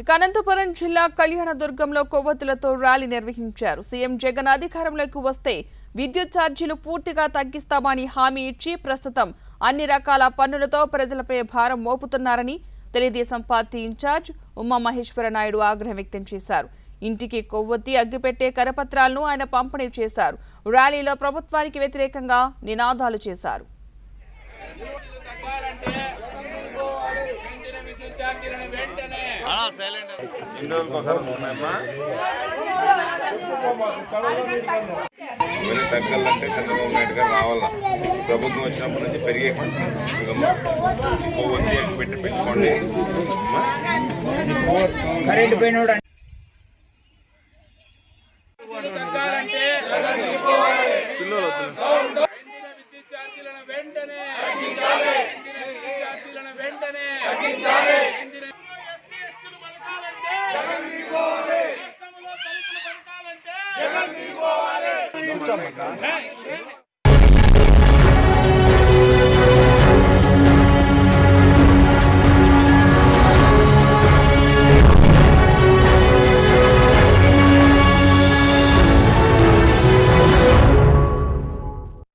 ఇక అనంతపురం జిల్లా కళ్యాణదుర్గంలో కొవ్వొత్తులతో ర్యాలీ నిర్వహించారు సీఎం జగన్ అధికారంలోకి వస్తే విద్యుత్ ఛార్జీలు పూర్తిగా తగ్గిస్తామని హామీ ఇచ్చి ప్రస్తుతం అన్ని రకాల పన్నులతో ప్రజలపై భారం మోపుతున్నారని తెలుగుదేశం పార్టీ ఇన్ఛార్జ్ ఉమా మహేశ్వర నాయుడు ఆగ్రహం వ్యక్తం చేశారు ఇంటికి కొవ్వొత్తి అగ్గిపెట్టే కరపత్రాలను ఆయన పంపిణీ చేశారు ర్యాలీలో ప్రభుత్వానికి వ్యతిరేకంగా నినాదాలు చేశారు ఎన్ని రోజులకు ఒకసారి ఉన్నాయమ్మా ఇవన్నీ తగ్గాలంటే చంద్రబాబు నాయుడు గారు రావాలా ప్రభుత్వం వచ్చినప్పటి నుంచి పెరిగే ఇదిగమ్మా. కొవ్వొత్తి ఎగ్గు పెట్టి పెట్టుకోండి అమ్మా. కరెంట్ పోయినోడు జగన్